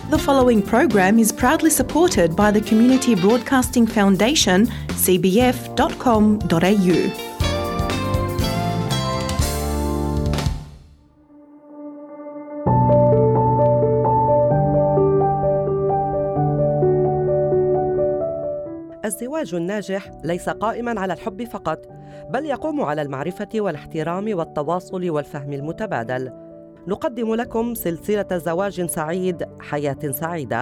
The following program is proudly supported by the Community Broadcasting Foundation, cbf.com.au. الزواج الناجح ليس قائما على الحب فقط بل يقوم على المعرفه والاحترام والتواصل والفهم المتبادل نقدم لكم سلسله زواج سعيد حياه سعيده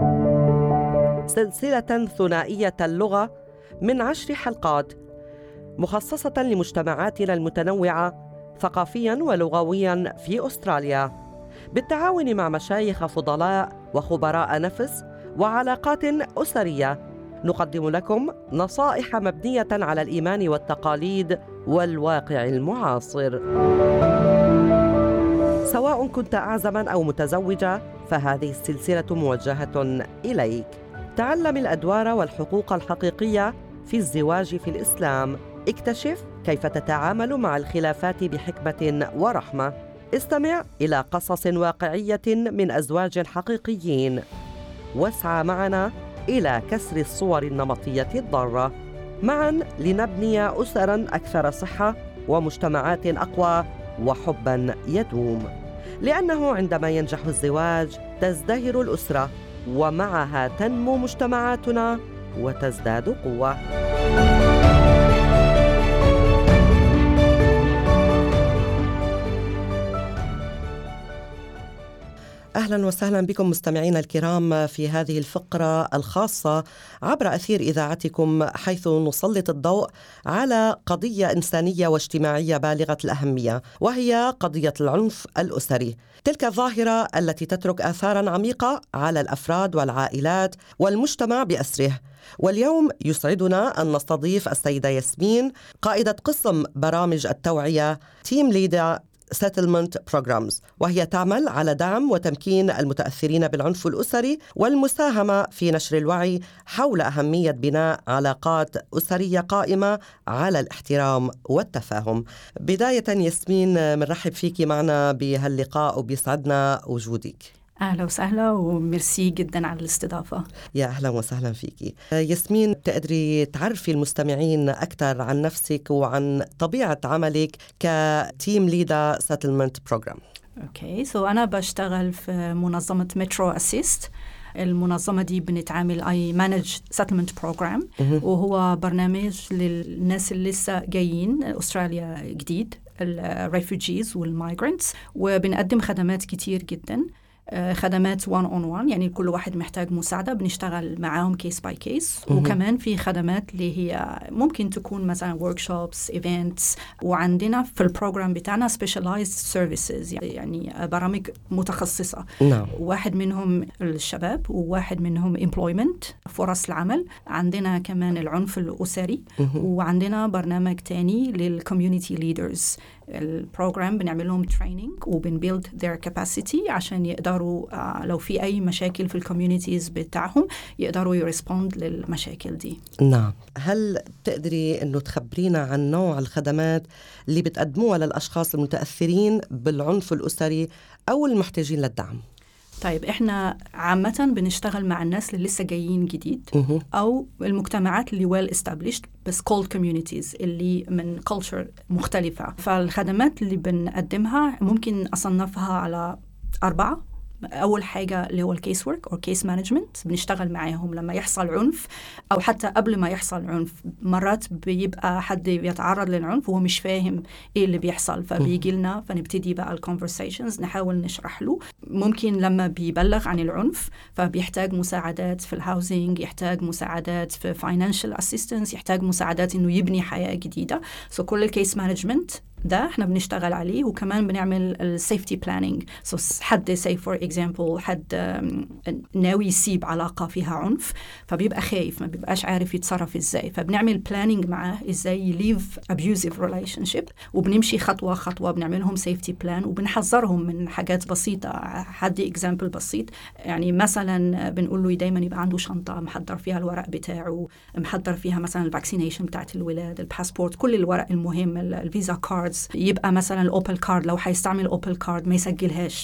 سلسله ثنائيه اللغه من عشر حلقات مخصصه لمجتمعاتنا المتنوعه ثقافيا ولغويا في استراليا بالتعاون مع مشايخ فضلاء وخبراء نفس وعلاقات اسريه نقدم لكم نصائح مبنيه على الايمان والتقاليد والواقع المعاصر سواء كنت اعزما او متزوجه فهذه السلسله موجهه اليك تعلم الادوار والحقوق الحقيقيه في الزواج في الاسلام اكتشف كيف تتعامل مع الخلافات بحكمه ورحمه استمع الى قصص واقعيه من ازواج حقيقيين واسعى معنا الى كسر الصور النمطيه الضاره معا لنبني اسرا اكثر صحه ومجتمعات اقوى وحبا يدوم لانه عندما ينجح الزواج تزدهر الاسره ومعها تنمو مجتمعاتنا وتزداد قوه اهلا وسهلا بكم مستمعينا الكرام في هذه الفقره الخاصه عبر اثير اذاعتكم حيث نسلط الضوء على قضيه انسانيه واجتماعيه بالغه الاهميه وهي قضيه العنف الاسري. تلك الظاهره التي تترك اثارا عميقه على الافراد والعائلات والمجتمع باسره. واليوم يسعدنا أن نستضيف السيدة ياسمين قائدة قسم برامج التوعية تيم ليدر Settlement Programs وهي تعمل على دعم وتمكين المتأثرين بالعنف الأسري والمساهمة في نشر الوعي حول أهمية بناء علاقات أسرية قائمة على الاحترام والتفاهم بداية ياسمين بنرحب فيك معنا بهاللقاء وبيسعدنا وجودك اهلا وسهلا وميرسي جدا على الاستضافه يا اهلا وسهلا فيكي ياسمين بتقدري تعرفي المستمعين اكثر عن نفسك وعن طبيعه عملك كتيم ليدا سيتلمنت بروجرام اوكي سو انا بشتغل في منظمه مترو اسيست المنظمه دي بنتعامل اي مانج سيتلمنت بروجرام وهو برنامج للناس اللي لسه جايين استراليا جديد الريفوجيز والمايجرنتس وبنقدم خدمات كتير جدا خدمات 1 اون 1 يعني كل واحد محتاج مساعده بنشتغل معاهم كيس باي كيس وكمان في خدمات اللي هي ممكن تكون مثلا ورك شوبس ايفنتس وعندنا في البروجرام بتاعنا سبيشاليزد سيرفيسز يعني برامج متخصصه نعم. واحد منهم الشباب وواحد منهم امبلويمنت فرص العمل عندنا كمان العنف الاسري وعندنا برنامج تاني للكوميونتي ليدرز البروجرام بنعمل لهم تريننج وبنبيلد ذير كاباسيتي عشان يقدروا uh, لو في اي مشاكل في الكوميونيتيز بتاعهم يقدروا يرسبوند للمشاكل دي نعم هل بتقدري انه تخبرينا عن نوع الخدمات اللي بتقدموها للاشخاص المتاثرين بالعنف الاسري او المحتاجين للدعم طيب احنا عامة بنشتغل مع الناس اللي لسه جايين جديد او المجتمعات اللي ويل well established بس cold communities اللي من culture مختلفة فالخدمات اللي بنقدمها ممكن اصنفها على أربعة اول حاجه اللي هو الكيس ورك او كيس مانجمنت بنشتغل معاهم لما يحصل عنف او حتى قبل ما يحصل عنف مرات بيبقى حد بيتعرض للعنف وهو مش فاهم ايه اللي بيحصل فبيجي لنا فنبتدي بقى الكونفرسيشنز نحاول نشرح له ممكن لما بيبلغ عن العنف فبيحتاج مساعدات في الهاوزنج يحتاج مساعدات في فاينانشال اسيستنس يحتاج مساعدات انه يبني حياه جديده سو so كل الكيس مانجمنت ده احنا بنشتغل عليه وكمان بنعمل السيفتي بلاننج سو حد سي فور اكزامبل حد ناوي يسيب علاقه فيها عنف فبيبقى خايف ما بيبقاش عارف يتصرف ازاي فبنعمل بلاننج معاه ازاي يليف ابيوزيف ريليشن شيب وبنمشي خطوه خطوه بنعملهم سيفتي بلان وبنحذرهم من حاجات بسيطه حد اكزامبل بسيط يعني مثلا بنقول له دايما يبقى عنده شنطه محضر فيها الورق بتاعه محضر فيها مثلا الفاكسينيشن بتاعت الولاد الباسبورت كل الورق المهم الفيزا كارد كاردز يبقى مثلا الاوبل كارد لو هيستعمل اوبل كارد ما يسجلهاش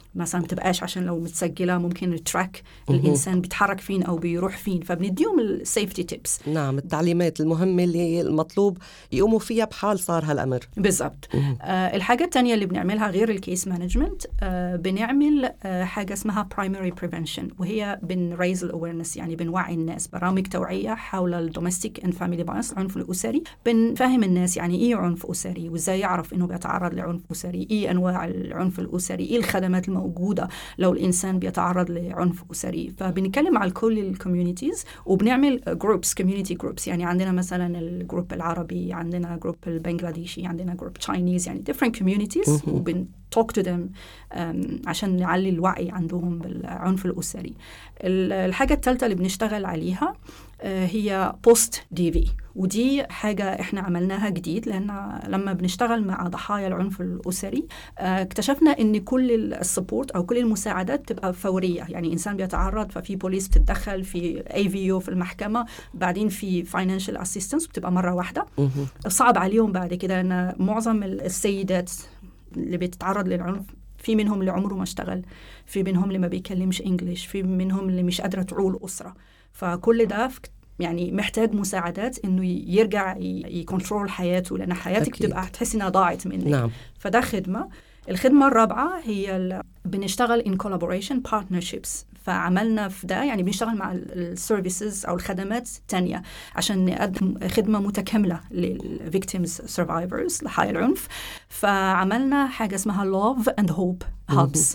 مثلا بتبقاش عشان لو متسجله ممكن تراك الانسان بيتحرك فين او بيروح فين فبنديهم السيفتي تيبس نعم التعليمات المهمه اللي المطلوب يقوموا فيها بحال صار هالامر بالضبط آه الحاجه الثانيه اللي بنعملها غير الكيس مانجمنت آه بنعمل آه حاجه اسمها برايمري بريفنشن وهي بنريز الاويرنس يعني بنوعي الناس برامج توعيه حول الدوميستيك اند فاميلي فايلنس العنف الاسري بنفهم الناس يعني ايه عنف اسري وازاي يعرف انه بيتعرض لعنف اسري ايه انواع العنف الاسري ايه الخدمات الموجوده لو الانسان بيتعرض لعنف اسري فبنتكلم على كل الكوميونيتيز وبنعمل جروبس كوميونتي جروبس يعني عندنا مثلا الجروب العربي عندنا جروب البنغلاديشي عندنا جروب تشاينيز يعني different communities وبن talk to them um, عشان نعلي الوعي عندهم بالعنف الأسري الحاجة الثالثة اللي بنشتغل عليها uh, هي بوست دي في ودي حاجة احنا عملناها جديد لأن لما بنشتغل مع ضحايا العنف الأسري uh, اكتشفنا ان كل السبورت او كل المساعدات تبقى فورية يعني انسان بيتعرض ففي بوليس بتتدخل في اي في في المحكمة بعدين في فاينانشال اسيستنس بتبقى مرة واحدة صعب عليهم بعد كده ان معظم السيدات اللي بتتعرض للعنف في منهم اللي عمره ما اشتغل في منهم اللي ما بيكلمش انجليش في منهم اللي مش قادره تعول اسره فكل ده يعني محتاج مساعدات انه يرجع يكنترول حياته لان حياتك أكيد. تبقى تحس انها ضاعت منك نعم فده خدمه الخدمه الرابعه هي ال- بنشتغل in collaboration partnerships فعملنا في ده يعني بنشتغل مع السيرفيسز او الخدمات الثانيه عشان نقدم خدمه متكامله للفيكتيمز سرفايفرز لحي العنف فعملنا حاجه اسمها love and hope hubs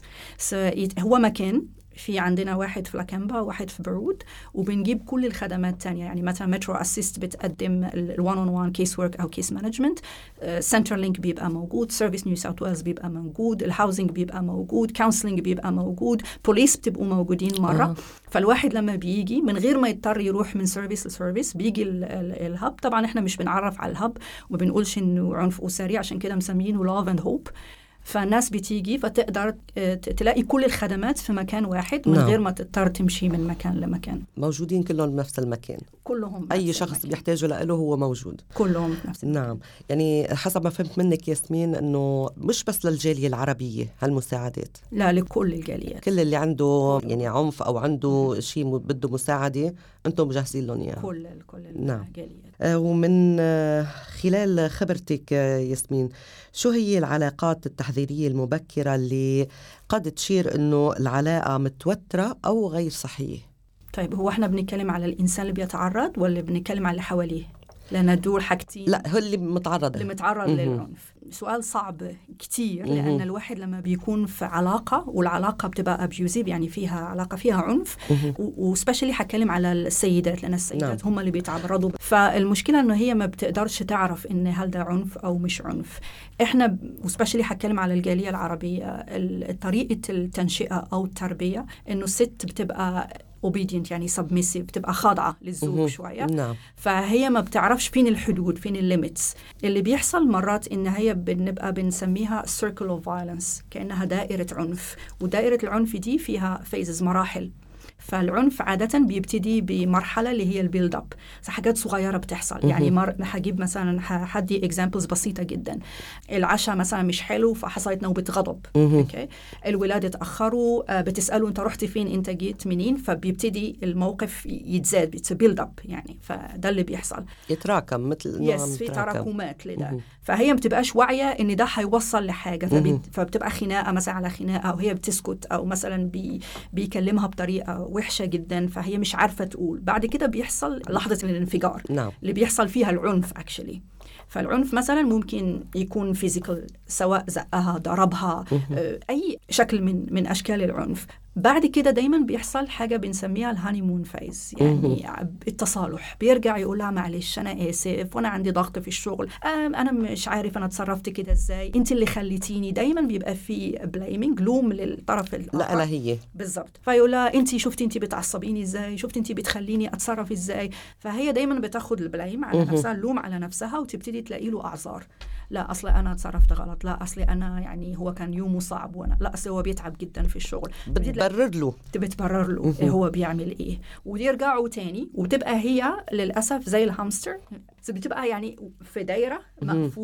so هو مكان في عندنا واحد في لاكامبا وواحد في برود وبنجيب كل الخدمات الثانيه يعني مثلا مترو اسيست بتقدم الوان اون وان كيس ورك او كيس مانجمنت سنترال لينك بيبقى موجود سيرفيس نيو ساوث ويلز بيبقى موجود الهاوسنج بيبقى موجود كونسلنج بيبقى موجود بوليس بتبقوا موجودين مره أها. فالواحد لما بيجي من غير ما يضطر يروح من سيرفيس لسيرفيس بيجي ال- ال- الهب طبعا احنا مش بنعرف على الهب وما بنقولش انه عنف اسري عشان كده مسمينه لاف اند هوب فالناس بتيجي فتقدر آه، ت- تلاقي كل الخدمات في مكان واحد من نعم. غير ما تضطر تمشي من مكان لمكان موجودين كلهم بنفس المكان كلهم اي بنفس شخص المكان. بيحتاجه له هو موجود كلهم في نفس المكان. نعم يعني حسب ما فهمت منك ياسمين انه مش بس للجاليه العربيه هالمساعدات لا لكل الجاليات كل اللي عنده يعني عنف او عنده شيء م- بده مساعده انتم مجهزين لهم اياها كل كل نعم. الجاليات آه، ومن آه، خلال خبرتك آه، ياسمين شو هي العلاقات التحذيريه المبكره اللي قد تشير انه العلاقه متوتره او غير صحيه طيب هو احنا بنتكلم على الانسان اللي بيتعرض ولا بنتكلم على اللي حواليه لان دول حاجتين لا هو اللي متعرض اللي متعرض مهم. للعنف سؤال صعب كتير مهم. لأن الواحد لما بيكون في علاقة والعلاقة بتبقى أبيوزيف يعني فيها علاقة فيها عنف وسبيشالي هتكلم على السيدات لأن السيدات نعم. هم اللي بيتعرضوا فالمشكلة إنه هي ما بتقدرش تعرف إن هل ده عنف أو مش عنف إحنا وسبيشالي هتكلم على الجالية العربية ال- طريقة التنشئة أو التربية إنه الست بتبقى obedient يعني submissive بتبقى خاضعة للزوج مهم. شوية نعم فهي ما بتعرفش فين الحدود فين الليميتس اللي بيحصل مرات ان هي بنبقى بنسميها circle of violence كانها دائره عنف ودائره العنف دي فيها فيزز مراحل فالعنف عادة بيبتدي بمرحلة اللي هي البيلد اب حاجات صغيرة بتحصل يعني مر... هجيب مثلا ه- هدي اكزامبلز بسيطة جدا العشاء مثلا مش حلو فحصلت نوبة غضب اوكي الولاد اتأخروا آه، بتسألوا انت رحت فين انت جيت منين فبيبتدي الموقف يتزاد بيلد اب يعني فده اللي بيحصل يتراكم مثل يس نعم في يتراكم. تراكمات لده مهم. فهي ما بتبقاش واعيه ان ده هيوصل لحاجه مهم. فبت... فبتبقى خناقه مثلا على خناقه او هي بتسكت او مثلا بي... بيكلمها بطريقه وحشه جدا فهي مش عارفه تقول بعد كده بيحصل لحظه الانفجار نعم اللي بيحصل فيها العنف اكشلي فالعنف مثلا ممكن يكون فيزيكال سواء زقها ضربها آه، اي شكل من من اشكال العنف بعد كده دايما بيحصل حاجه بنسميها الهانيمون فايز يعني التصالح بيرجع يقول لها معلش انا اسف وانا عندي ضغط في الشغل آم، انا مش عارف انا اتصرفت كده ازاي انت اللي خليتيني دايما بيبقى في بليمنج لوم للطرف لا الاخر لا هي بالظبط فيقول لها انت شفتي انت بتعصبيني ازاي شفتي انت بتخليني اتصرف ازاي فهي دايما بتاخد البلايم على مهم. نفسها اللوم على نفسها وتبتدي تلاقي له اعذار لا اصل انا اتصرفت غلط لا اصل انا يعني هو كان يومه صعب وانا لا اصل هو بيتعب جدا في الشغل تبتدي تلاقي- بتبرر له بتبرر له إيه هو بيعمل ايه ويرجعوا تاني وتبقى هي للاسف زي الهامستر بتبقى يعني في دايره مقفوله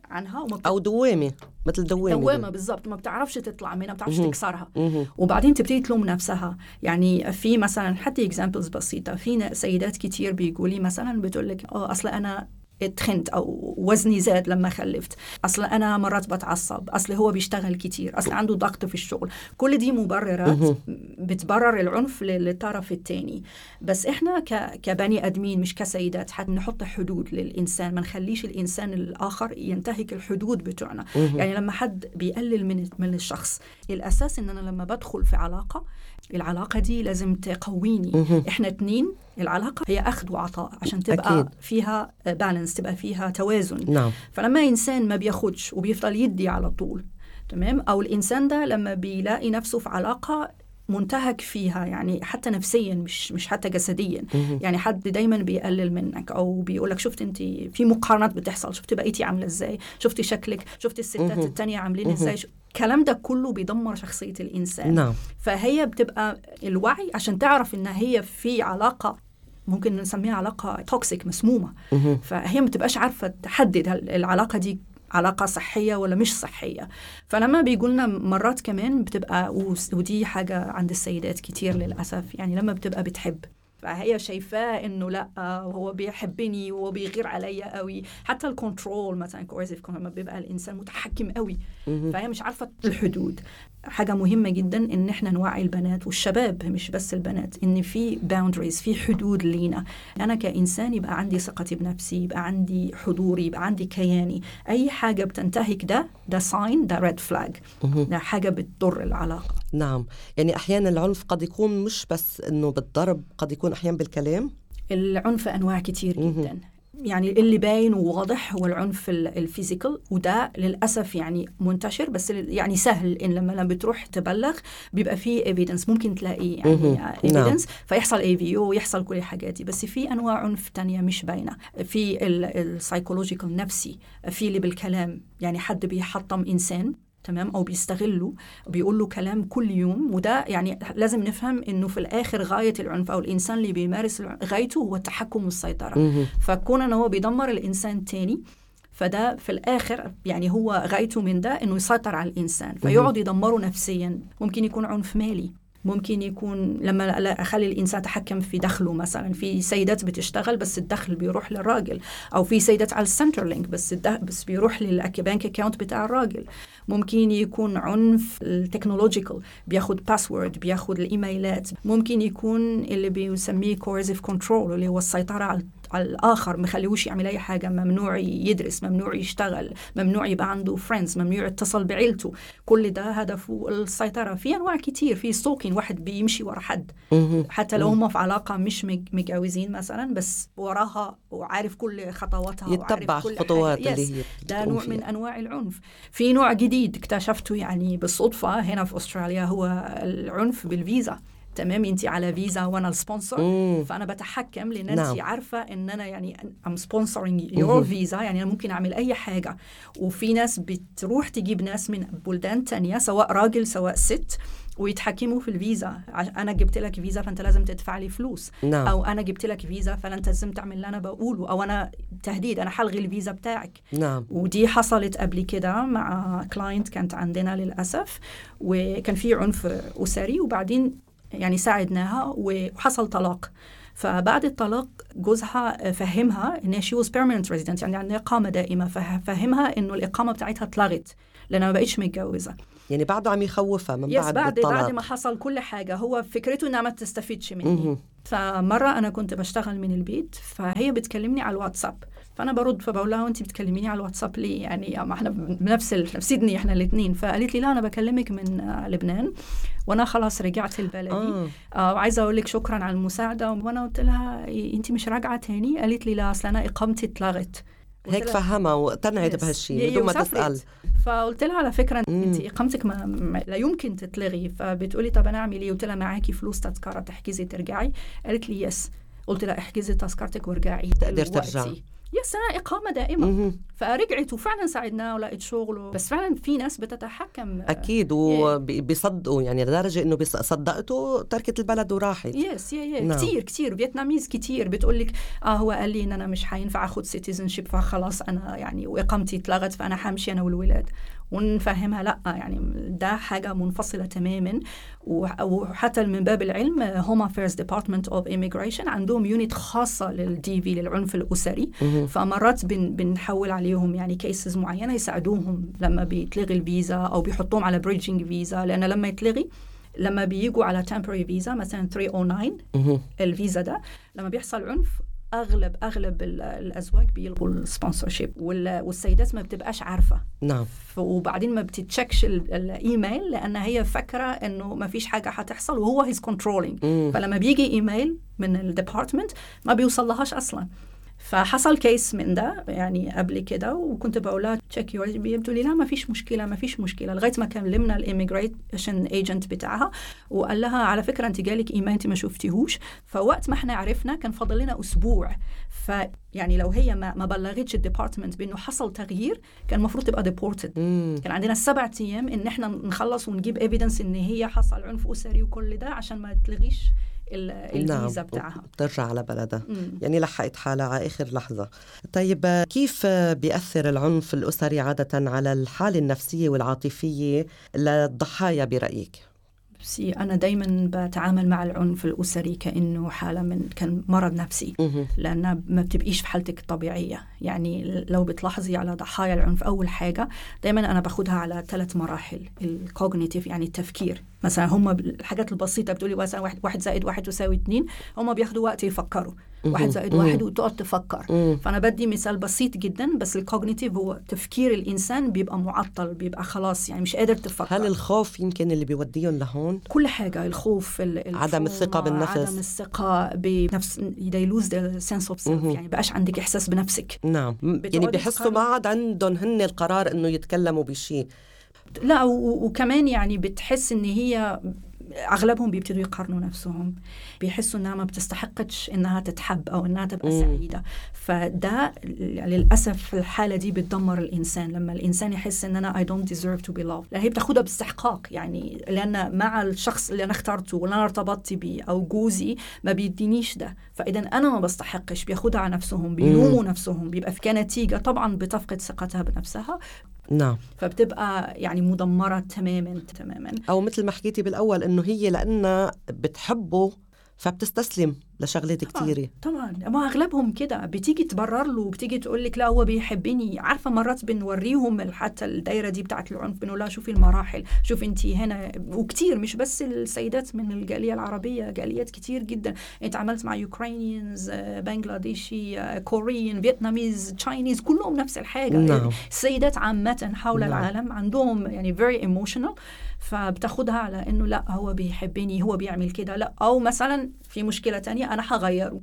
عنها وما بت... او دوامه مثل دوامه دوامه بالضبط ما بتعرفش تطلع منها ما بتعرفش تكسرها وبعدين تبتدي تلوم نفسها يعني في مثلا حتى اكزامبلز بسيطه في سيدات كتير بيقولي مثلا بتقول لك اه اصل انا اتخنت او وزني زاد لما خلفت اصل انا مرات بتعصب اصل هو بيشتغل كتير اصل عنده ضغط في الشغل كل دي مبررات بتبرر العنف للطرف الثاني بس احنا كبني ادمين مش كسيدات حتى نحط حدود للانسان ما نخليش الانسان الاخر ينتهك الحدود بتوعنا يعني لما حد بيقلل من من الشخص الاساس ان انا لما بدخل في علاقه العلاقة دي لازم تقويني احنا اتنين العلاقة هي أخذ وعطاء عشان تبقى أكيد. فيها بالانس تبقى فيها توازن نعم. فلما إنسان ما بياخدش وبيفضل يدي على طول تمام أو الإنسان ده لما بيلاقي نفسه في علاقة منتهك فيها يعني حتى نفسيا مش مش حتى جسديا يعني حد دايما بيقلل منك او بيقول لك شفت انت في مقارنات بتحصل شفت بقيتي عامله ازاي شفتي شكلك شفتي الستات التانية عاملين ازاي الكلام ده كله بيدمر شخصيه الانسان نعم. فهي بتبقى الوعي عشان تعرف ان هي في علاقه ممكن نسميها علاقة توكسيك مسمومة فهي ما تبقاش عارفة تحدد العلاقة دي علاقة صحية ولا مش صحية فلما بيقولنا مرات كمان بتبقى ودي حاجة عند السيدات كتير للأسف يعني لما بتبقى بتحب فهي شايفاه انه لا هو بيحبني وهو بيغير عليا قوي حتى الكنترول مثلا كويسيف لما بيبقى الانسان متحكم قوي فهي مش عارفه الحدود حاجه مهمه جدا ان احنا نوعي البنات والشباب مش بس البنات ان في باوندريز في حدود لينا انا كانسان يبقى عندي ثقتي بنفسي يبقى عندي حضوري يبقى عندي كياني اي حاجه بتنتهك ده ده ساين ده ريد فلاج ده حاجه بتضر العلاقه نعم يعني احيانا العنف قد يكون مش بس انه بالضرب قد يكون احيانا بالكلام العنف انواع كتير جدا يعني اللي باين وواضح هو العنف الفيزيكال وده للاسف يعني منتشر بس يعني سهل ان لما لما بتروح تبلغ بيبقى في ايفيدنس ممكن تلاقي يعني ايفيدنس نعم. فيحصل اي في او ويحصل كل الحاجات دي بس في انواع عنف تانية مش باينه في السايكولوجيكال نفسي في اللي بالكلام يعني حد بيحطم انسان تمام او بيستغله وبيقول له كلام كل يوم وده يعني لازم نفهم انه في الاخر غايه العنف او الانسان اللي بيمارس غايته هو التحكم والسيطره فكون ان هو بيدمر الانسان تاني فده في الاخر يعني هو غايته من ده انه يسيطر على الانسان فيقعد يدمره نفسيا ممكن يكون عنف مالي ممكن يكون لما اخلي الانسان يتحكم في دخله مثلا في سيدات بتشتغل بس الدخل بيروح للراجل او في سيدات على السنتر لينك بس بس بيروح للبنك اكاونت بتاع الراجل ممكن يكون عنف التكنولوجيكال بياخد باسورد بياخد الايميلات ممكن يكون اللي بيسميه كورزيف كنترول اللي هو السيطره على على الآخر ما خليهوش يعمل أي حاجة ممنوع يدرس ممنوع يشتغل ممنوع يبقى عنده فريندز ممنوع يتصل بعيلته كل ده هدفه السيطرة في أنواع كتير في ستوكين واحد بيمشي ورا حد حتى لو هم في علاقة مش متجوزين مثلا بس وراها وعارف كل خطواتها يتبع الخطوات اللي هي ده نوع من أنواع العنف في نوع جديد اكتشفته يعني بالصدفة هنا في أستراليا هو العنف بالفيزا تمام انت على فيزا وانا السبونسر فانا بتحكم لان انت نعم. عارفه ان انا يعني ام سبونسرنج يور فيزا يعني انا ممكن اعمل اي حاجه وفي ناس بتروح تجيب ناس من بلدان تانية سواء راجل سواء ست ويتحكموا في الفيزا انا جبت لك فيزا فانت لازم تدفع لي فلوس نعم. او انا جبت لك فيزا فانت لازم تعمل اللي انا بقوله او انا تهديد انا حلغي الفيزا بتاعك نعم. ودي حصلت قبل كده مع كلاينت كانت عندنا للاسف وكان في عنف اسري وبعدين يعني ساعدناها وحصل طلاق فبعد الطلاق جوزها فهمها ان شي واز بيرمننت ريزيدنت يعني عندها اقامه دائمه ففهمها انه الاقامه بتاعتها اتلغت لانها ما بقتش متجوزه يعني بعده عم يخوفها من يس بعد بعد الطلاق بعد ما حصل كل حاجه هو فكرته انها ما تستفيدش مني فمره انا كنت بشتغل من البيت فهي بتكلمني على الواتساب فانا برد فبقول لها وانت بتكلميني على الواتساب ليه يعني ما احنا بنفس ال... سيدني احنا الاثنين فقالت لي لا انا بكلمك من لبنان وانا خلاص رجعت لبلدي آه. آه وعايزه اقول لك شكرا على المساعده وانا قلت لها انت مش راجعه تاني قالت لي لا اصل انا اقامتي اتلغت هيك فهمها واقتنعت بهالشيء بدون ما تسال فقلت لها على فكره انت اقامتك ما, ما لا يمكن تتلغي فبتقولي طب انا اعمل ايه قلت لها معاكي فلوس تذكره تحجزي ترجعي قالت لي يس قلت لها احجزي تذكرتك وارجعي تقدر ترجعي يس انا اقامه دائمه فرجعت وفعلا ساعدناه ولقيت شغله بس فعلا في ناس بتتحكم اكيد وبيصدقوا يعني لدرجه انه صدقته تركت البلد وراحت يس يا يا كثير كثير فيتناميز كثير بتقول لك اه هو قال لي ان انا مش حينفع اخذ سيتيزن شيب فخلاص انا يعني واقامتي اتلغت فانا حمشي انا والولاد ونفهمها لا يعني ده حاجه منفصله تماما وحتى من باب العلم هوم افيرز ديبارتمنت اوف ايميجريشن عندهم يونت خاصه للدي في للعنف الاسري فمرات بن بنحول عليهم يعني كيسز معينه يساعدوهم لما بيتلغي الفيزا او بيحطوهم على بريدجنج فيزا لان لما يتلغي لما بيجوا على temporary فيزا مثلا 309 الفيزا ده لما بيحصل عنف اغلب اغلب الازواج بيلغوا السبونسرشيب والسيدات ما بتبقاش عارفه نعم وبعدين ما بتتشكش الايميل لان هي فاكره انه ما فيش حاجه هتحصل وهو هيز كنترولينج فلما بيجي ايميل من الديبارتمنت ما بيوصلهاش اصلا فحصل كيس من ده يعني قبل كده وكنت بقول لها تشيك يور بتقول لي لا ما فيش مشكله ما فيش مشكله لغايه ما كلمنا الاميجريشن ايجنت بتاعها وقال لها على فكره انت جالك ايميل انت ما شفتيهوش فوقت ما احنا عرفنا كان فاضل لنا اسبوع فيعني لو هي ما, ما بلغتش الديبارتمنت بانه حصل تغيير كان المفروض تبقى ديبورتد كان عندنا سبع ايام ان احنا نخلص ونجيب ايفيدنس ان هي حصل عنف اسري وكل ده عشان ما تلغيش الفيزا نعم. بتاعها بترجع على بلدها مم. يعني لحقت حالها على اخر لحظه طيب كيف بياثر العنف الاسري عاده على الحاله النفسيه والعاطفيه للضحايا برايك نفسي أنا دايما بتعامل مع العنف الأسري كأنه حالة من كان مرض نفسي لأن ما بتبقيش في حالتك الطبيعية يعني لو بتلاحظي على ضحايا العنف أول حاجة دايما أنا باخدها على ثلاث مراحل الكوجنيتيف يعني التفكير مثلا هم الحاجات البسيطة بتقولي مثلا واحد, واحد زائد واحد يساوي اثنين هم بياخدوا وقت يفكروا واحد زائد واحد وتقعد تفكر فانا بدي مثال بسيط جدا بس الكوجنيتيف هو تفكير الانسان بيبقى معطل بيبقى خلاص يعني مش قادر تفكر هل الخوف يمكن اللي بيوديهم لهون كل حاجه الخوف عدم الثقه بالنفس عدم الثقه بنفس they lose their sense of self يعني بقاش عندك احساس بنفسك نعم يعني بيحسوا ما عاد عندهم هن القرار انه يتكلموا بشيء لا وكمان يعني بتحس ان هي اغلبهم بيبتدوا يقارنوا نفسهم بيحسوا انها ما بتستحقش انها تتحب او انها تبقى مم. سعيده فده للاسف الحاله دي بتدمر الانسان لما الانسان يحس ان انا I don't deserve to be loved هي بتاخدها باستحقاق يعني لان مع الشخص اللي انا اخترته واللي انا ارتبطت بيه او جوزي ما بيدينيش ده فاذا انا ما بستحقش بياخدها على نفسهم بيلوموا نفسهم بيبقى في كنتيجه طبعا بتفقد ثقتها بنفسها نعم فبتبقى يعني مدمرة تماما تماما أو مثل ما حكيتي بالأول إنه هي لأنها بتحبه فبتستسلم لشغلات كثيره طبعا ما اغلبهم كده بتيجي تبرر له بتيجي تقول لك لا هو بيحبني عارفه مرات بنوريهم حتى الدايره دي بتاعت العنف بنقول لها شوفي المراحل شوفي انت هنا وكتير مش بس السيدات من الجاليه العربيه جاليات كتير جدا انت عملت مع يوكرانيانز بنغلاديشي كوريين فيتناميز تشاينيز كلهم نفس الحاجه نعم. السيدات عامه حول نعم. العالم عندهم يعني فيري ايموشنال فبتاخدها على انه لا هو بيحبني هو بيعمل كده لا او مثلا في مشكله تانية انا هغيره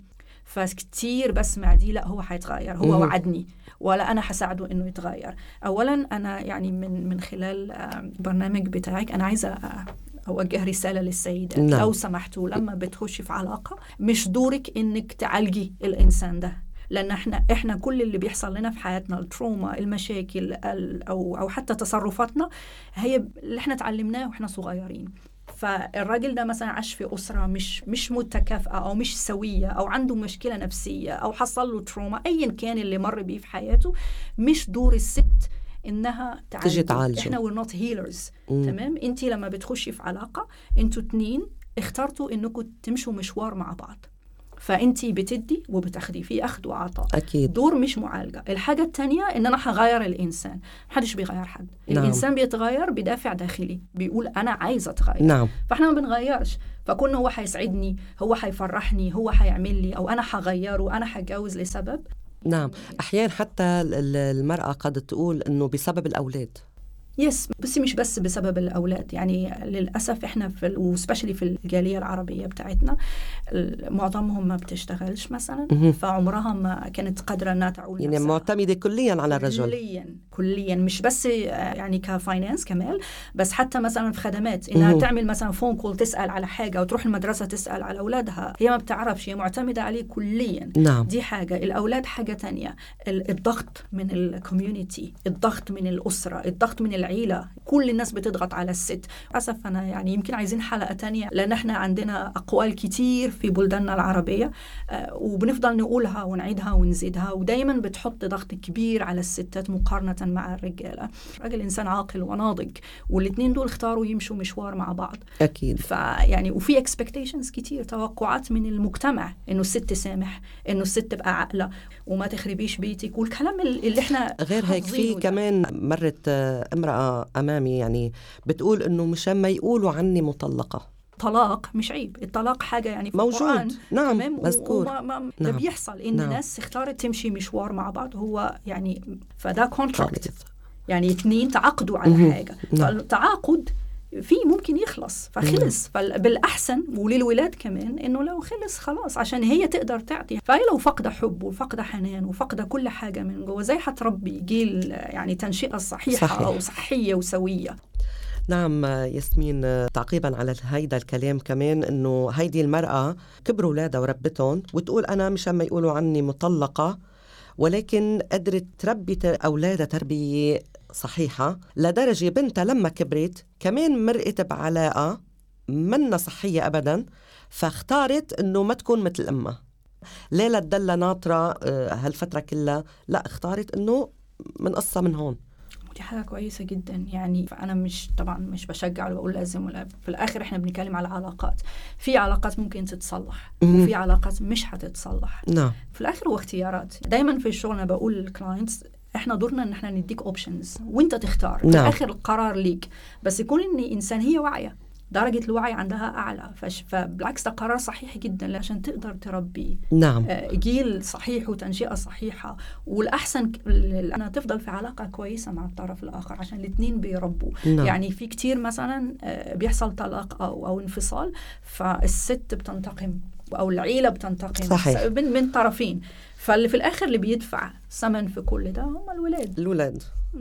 فكتير بسمع دي لا هو حيتغير هو وعدني ولا انا حساعده انه يتغير اولا انا يعني من من خلال البرنامج بتاعك انا عايزه اوجه رساله للسيدات نعم. لو سمحتوا لما بتخشي في علاقه مش دورك انك تعالجي الانسان ده لان احنا احنا كل اللي بيحصل لنا في حياتنا التروما المشاكل او او حتى تصرفاتنا هي اللي احنا اتعلمناه واحنا صغيرين فالراجل ده مثلا عاش في اسره مش مش متكافئه او مش سويه او عنده مشكله نفسيه او حصل له تروما ايا كان اللي مر بيه في حياته مش دور الست انها تعالج تجي تعالج احنا وير نوت هيلرز تمام انت لما بتخشي في علاقه انتوا اتنين اخترتوا انكم تمشوا مشوار مع بعض فانت بتدي وبتاخدي في اخذ وعطاء اكيد دور مش معالجه الحاجه الثانيه ان انا هغير الانسان محدش بيغير حد نعم. الانسان بيتغير بدافع داخلي بيقول انا عايز اتغير نعم. فاحنا ما بنغيرش فكون هو هيسعدني هو هيفرحني هو هيعمل لي او انا هغيره انا هتجوز لسبب نعم احيانا حتى المراه قد تقول انه بسبب الاولاد يس بس مش بس بسبب الاولاد يعني للاسف احنا في وسبشلي في الجاليه العربيه بتاعتنا معظمهم ما بتشتغلش مثلا فعمرها ما كانت قادره انها تعول يعني معتمده كليا على الرجل كليا كليا مش بس يعني كفاينانس كمال بس حتى مثلا في خدمات انها مم. تعمل مثلا فون كول تسال على حاجه او تروح المدرسه تسال على اولادها هي ما بتعرفش هي معتمده عليه كليا نعم. دي حاجه الاولاد حاجه تانية الضغط من الكوميونتي الضغط من الاسره الضغط من العيله كل الناس بتضغط على الست للاسف انا يعني يمكن عايزين حلقه تانية لان احنا عندنا اقوال كتير في بلداننا العربيه آه، وبنفضل نقولها ونعيدها ونزيدها ودايما بتحط ضغط كبير على الستات مقارنه مع الرجاله الراجل انسان عاقل وناضج والاثنين دول اختاروا يمشوا مشوار مع بعض اكيد فيعني وفي اكسبكتيشنز كتير توقعات من المجتمع انه الست سامح انه الست تبقى عاقله وما تخربيش بيتك والكلام اللي احنا غير هيك في كمان مرت امراه امامي يعني بتقول انه مشان ما يقولوا عني مطلقه طلاق مش عيب الطلاق حاجه يعني في موجود القرآن نعم مذكور نعم. ده بيحصل ان نعم. ناس اختارت تمشي مشوار مع بعض هو يعني فده كونتراكت يعني اثنين تعاقدوا على مم. حاجه نعم. فالتعاقد في ممكن يخلص فخلص فبالاحسن وللولاد كمان انه لو خلص خلاص عشان هي تقدر تعطي فهي لو فاقده حب وفاقده حنان وفاقده كل حاجه من جوه زي حتربي جيل يعني تنشئه صحيحه صحيح. او صحيه وسويه نعم ياسمين تعقيبا على هيدا الكلام كمان انه هيدي المرأة كبروا اولادها وربتهم وتقول انا مشان ما يقولوا عني مطلقة ولكن قدرت تربي اولادها تربية صحيحة لدرجة بنتها لما كبرت كمان مرقت بعلاقة منا صحية أبدا فاختارت أنه ما تكون مثل أمها ليه لتدلى ناطرة آه، هالفترة كلها لا اختارت أنه من قصة من هون دي حاجه كويسه جدا يعني فانا مش طبعا مش بشجع ولا بقول لازم ولا في الاخر احنا بنتكلم على علاقات في علاقات ممكن تتصلح وفي علاقات مش هتتصلح نعم في الاخر هو اختيارات دايما في الشغل انا بقول للكلاينتس احنا دورنا ان احنا نديك اوبشنز وانت تختار نعم. في الاخر القرار ليك بس يكون ان انسان هي واعيه درجة الوعي عندها أعلى فبالعكس ده قرار صحيح جدا عشان تقدر تربي نعم. آه، جيل صحيح وتنشئة صحيحة والأحسن أنا تفضل في علاقة كويسة مع الطرف الآخر عشان الاثنين بيربوا نعم. يعني في كتير مثلا آه، بيحصل طلاق أو, أو انفصال فالست بتنتقم أو العيلة بتنتقم صحيح. من, من طرفين فاللي في الآخر اللي بيدفع ثمن في كل ده هم الولاد الولاد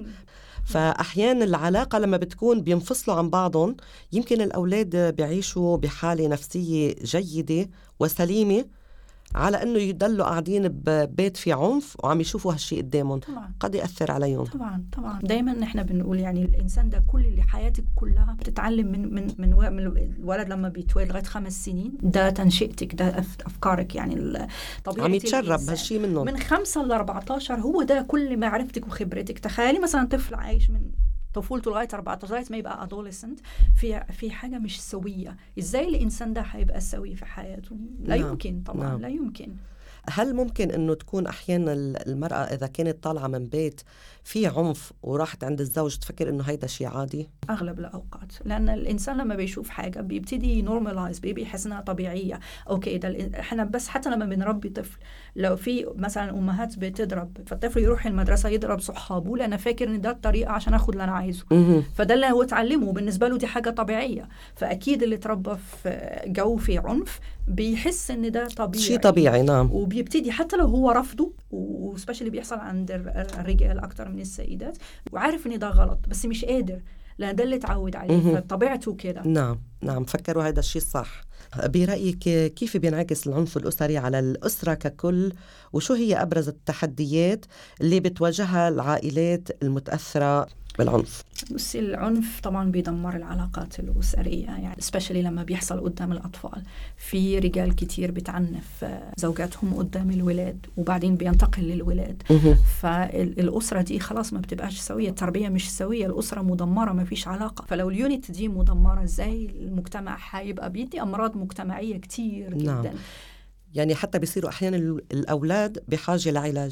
فاحيانا العلاقه لما بتكون بينفصلوا عن بعضهم يمكن الاولاد بيعيشوا بحاله نفسيه جيده وسليمه على انه يضلوا قاعدين ببيت في عنف وعم يشوفوا هالشيء قدامهم طبعا. قد ياثر عليهم طبعا طبعا دايما احنا بنقول يعني الانسان ده كل اللي حياتك كلها بتتعلم من من من, من الولد لما بيتولد لغايه خمس سنين ده تنشئتك ده افكارك يعني طبيعه عم يتشرب هالشيء منهم من خمسة ل 14 هو ده كل معرفتك وخبرتك تخيلي مثلا طفل عايش من طفولته لغايه 14 لغايه ما يبقى ادوليسنت في في حاجه مش سويه ازاي الانسان ده هيبقى سوي في حياته لا نعم. يمكن طبعا نعم. لا يمكن هل ممكن انه تكون احيانا المراه اذا كانت طالعه من بيت في عنف وراحت عند الزوج تفكر انه هيدا شيء عادي اغلب الاوقات لان الانسان لما بيشوف حاجه بيبتدي نورماليز بيبي يحس انها طبيعيه اوكي ده احنا بس حتى لما بنربي طفل لو في مثلا امهات بتضرب فالطفل يروح المدرسه يضرب صحابه لان فاكر ان ده الطريقه عشان اخد اللي انا عايزه فده اللي هو اتعلمه بالنسبه له دي حاجه طبيعيه فاكيد اللي اتربى في جو في عنف بيحس ان ده طبيعي شيء طبيعي نعم وبيبتدي حتى لو هو رفضه وسبيشلي بيحصل عند الرجال اكتر من السيدات وعارف ان ده غلط بس مش قادر لان ده اللي اتعود عليه فطبيعته كده نعم نعم فكروا هذا الشيء صح برأيك كيف بينعكس العنف الأسري على الأسرة ككل وشو هي أبرز التحديات اللي بتواجهها العائلات المتأثرة بالعنف بصي العنف طبعا بيدمر العلاقات الأسرية يعني سبيشالي لما بيحصل قدام الأطفال في رجال كتير بتعنف زوجاتهم قدام الولاد وبعدين بينتقل للولاد فالأسرة دي خلاص ما بتبقاش سوية التربية مش سوية الأسرة مدمرة ما فيش علاقة فلو اليونت دي مدمرة ازاي المجتمع هيبقى بيدي أمراض مجتمعية كتير جدا نعم. يعني حتى بيصيروا أحيانا الأولاد بحاجة لعلاج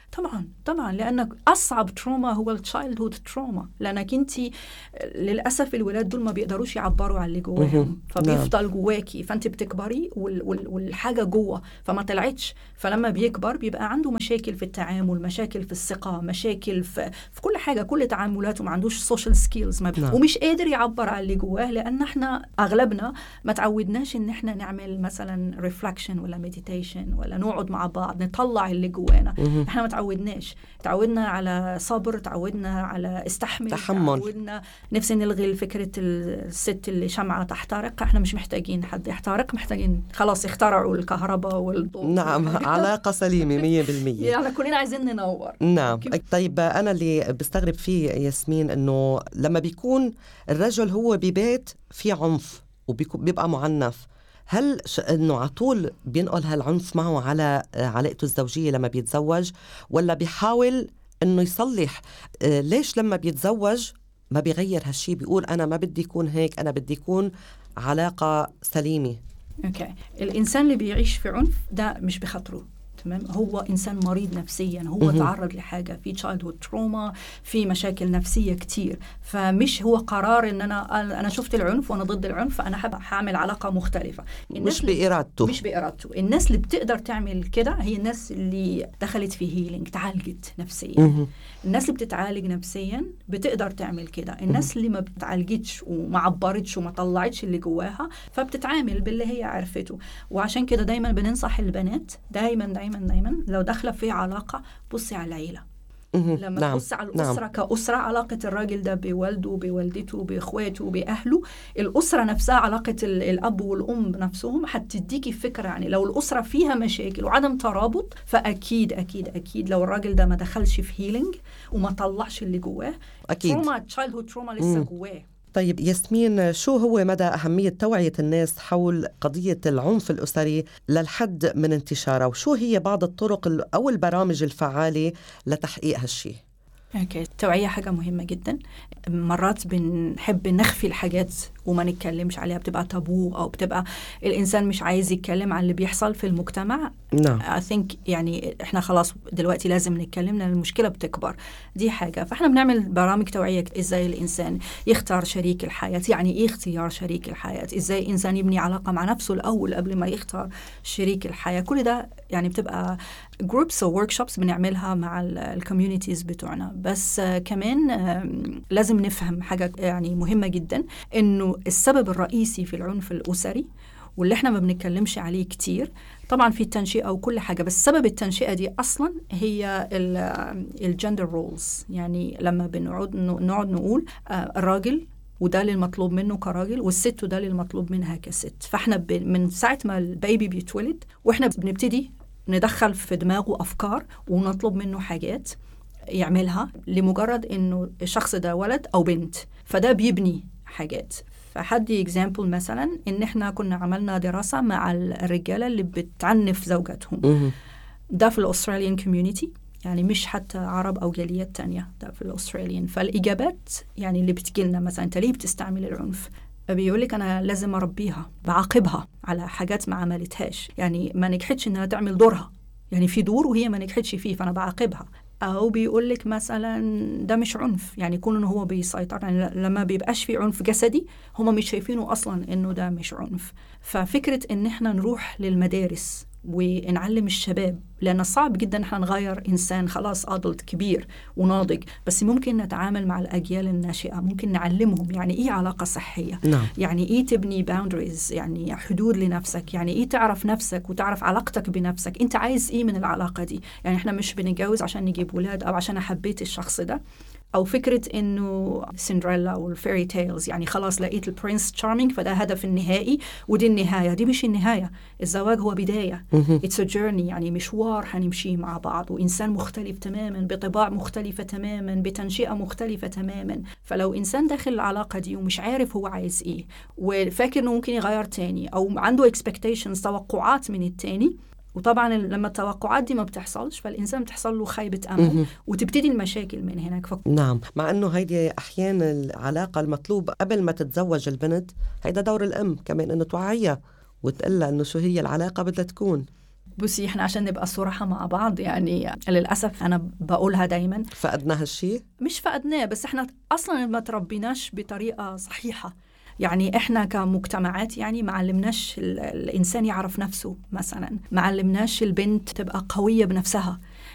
طبعا طبعا لانك اصعب تروما هو التشايلد هود تروما لانك انت للاسف الولاد دول ما بيقدروش يعبروا عن اللي جواهم فبيفضل جواكي فانت بتكبري وال وال والحاجه جوه فما طلعتش فلما بيكبر بيبقى عنده مشاكل في التعامل مشاكل في الثقه مشاكل في, في كل حاجه كل تعاملاته ما عندوش سوشيال سكيلز نعم. ومش قادر يعبر عن اللي جواه لان احنا اغلبنا ما تعودناش ان احنا نعمل مثلا ريفلكشن ولا مديتيشن ولا نقعد مع بعض نطلع اللي جوانا احنا ما تعودناش تعودنا على صبر تعودنا على استحمل تحمل تعودنا نفسي نلغي فكره الست اللي شمعه تحترق احنا مش محتاجين حد يحترق محتاجين خلاص اخترعوا الكهرباء والضوء نعم علاقه سليمه 100% يعني كلنا عايزين ننور نعم طيب انا اللي بستغرب فيه ياسمين انه لما بيكون الرجل هو ببيت في عنف وبيبقى معنف هل انه على طول بينقل هالعنف معه على علاقته الزوجيه لما بيتزوج ولا بيحاول انه يصلح آه، ليش لما بيتزوج ما بيغير هالشي بيقول انا ما بدي يكون هيك انا بدي يكون علاقه سليمه اوكي الانسان اللي بيعيش في عنف ده مش بخاطره تمام هو انسان مريض نفسيا هو تعرض لحاجه في تشايلد هود تروما في مشاكل نفسيه كتير فمش هو قرار ان انا انا شفت العنف وانا ضد العنف فانا هعمل علاقه مختلفه مش بارادته مش بارادته الناس اللي بتقدر تعمل كده هي الناس اللي دخلت في هيلينج تعالجت نفسيا الناس اللي بتتعالج نفسيا بتقدر تعمل كده الناس اللي ما بتعالجتش وما عبرتش وما طلعتش اللي جواها فبتتعامل باللي هي عرفته وعشان كده دايما بننصح البنات دايما دايما دايما لو داخله في علاقه بصي على العيله لما نعم. تبص على الأسرة نعم. كأسرة علاقة الراجل ده بوالده بوالدته بإخواته بأهله الأسرة نفسها علاقة الأب والأم نفسهم هتديكي فكرة يعني لو الأسرة فيها مشاكل وعدم ترابط فأكيد أكيد أكيد لو الراجل ده ما دخلش في هيلينج وما طلعش اللي جواه أكيد تروما تشايلد هود تروما لسه جواه طيب ياسمين شو هو مدى أهمية توعية الناس حول قضية العنف الأسري للحد من انتشاره وشو هي بعض الطرق أو البرامج الفعالة لتحقيق هالشي؟ اوكي التوعية حاجة مهمة جدا مرات بنحب نخفي الحاجات وما نتكلمش عليها بتبقى تابو او بتبقى الانسان مش عايز يتكلم عن اللي بيحصل في المجتمع نعم اي ثينك يعني احنا خلاص دلوقتي لازم نتكلم لان المشكله بتكبر دي حاجه فاحنا بنعمل برامج توعيه ازاي الانسان يختار شريك الحياه يعني ايه اختيار شريك الحياه ازاي الانسان يبني علاقه مع نفسه الاول قبل ما يختار شريك الحياه كل ده يعني بتبقى جروبس او ورك شوبس بنعملها مع الكوميونيتيز بتوعنا بس كمان لازم نفهم حاجه يعني مهمه جدا انه السبب الرئيسي في العنف الاسري واللي احنا ما بنتكلمش عليه كتير طبعا في التنشئه وكل حاجه بس سبب التنشئه دي اصلا هي الجندر رولز يعني لما بنقعد نقعد نقول الراجل وده اللي المطلوب منه كراجل والست وده اللي المطلوب منها كست فاحنا من ساعه ما البيبي بيتولد واحنا بنبتدي ندخل في دماغه افكار ونطلب منه حاجات يعملها لمجرد انه الشخص ده ولد او بنت فده بيبني حاجات فحدي اكزامبل مثلا ان احنا كنا عملنا دراسه مع الرجاله اللي بتعنف زوجاتهم ده في الاستراليان كوميونتي يعني مش حتى عرب او جاليات تانية ده في الاستراليان فالاجابات يعني اللي بتجي لنا مثلا انت ليه بتستعمل العنف بيقول لك انا لازم اربيها بعاقبها على حاجات ما عملتهاش يعني ما نجحتش انها تعمل دورها يعني في دور وهي ما نجحتش فيه فانا بعاقبها او بيقول لك مثلا ده مش عنف يعني يكون انه هو بيسيطر يعني لما بيبقاش في عنف جسدي هم مش شايفينه اصلا انه ده مش عنف ففكره ان احنا نروح للمدارس ونعلم الشباب لأن صعب جدا احنا نغير إنسان خلاص أدلت كبير وناضج بس ممكن نتعامل مع الأجيال الناشئة ممكن نعلمهم يعني إيه علاقة صحية نعم. يعني إيه تبني باوندريز يعني حدود لنفسك يعني إيه تعرف نفسك وتعرف علاقتك بنفسك أنت عايز إيه من العلاقة دي يعني إحنا مش بنتجوز عشان نجيب ولاد أو عشان حبيت الشخص ده او فكره انه سندريلا والفيري تيلز يعني خلاص لقيت البرنس تشارمينج فده هدف النهائي ودي النهايه دي مش النهايه الزواج هو بدايه اتس ا جيرني يعني مشوار هنمشيه مع بعض وانسان مختلف تماما بطباع مختلفه تماما بتنشئه مختلفه تماما فلو انسان داخل العلاقه دي ومش عارف هو عايز ايه وفاكر انه ممكن يغير تاني او عنده اكسبكتيشنز توقعات من التاني وطبعا لما التوقعات دي ما بتحصلش فالانسان بتحصل له خيبه امل وتبتدي المشاكل من هناك فك... نعم مع انه هيدي احيانا العلاقه المطلوب قبل ما تتزوج البنت هيدا دور الام كمان انه توعيها وتقول انه شو هي العلاقه بدها تكون بصي احنا عشان نبقى صراحة مع بعض يعني للأسف أنا بقولها دايما فقدنا هالشيء؟ مش فقدناه بس احنا أصلا ما تربيناش بطريقة صحيحة يعني احنا كمجتمعات يعني ما علمناش الانسان يعرف نفسه مثلا ما علمناش البنت تبقى قويه بنفسها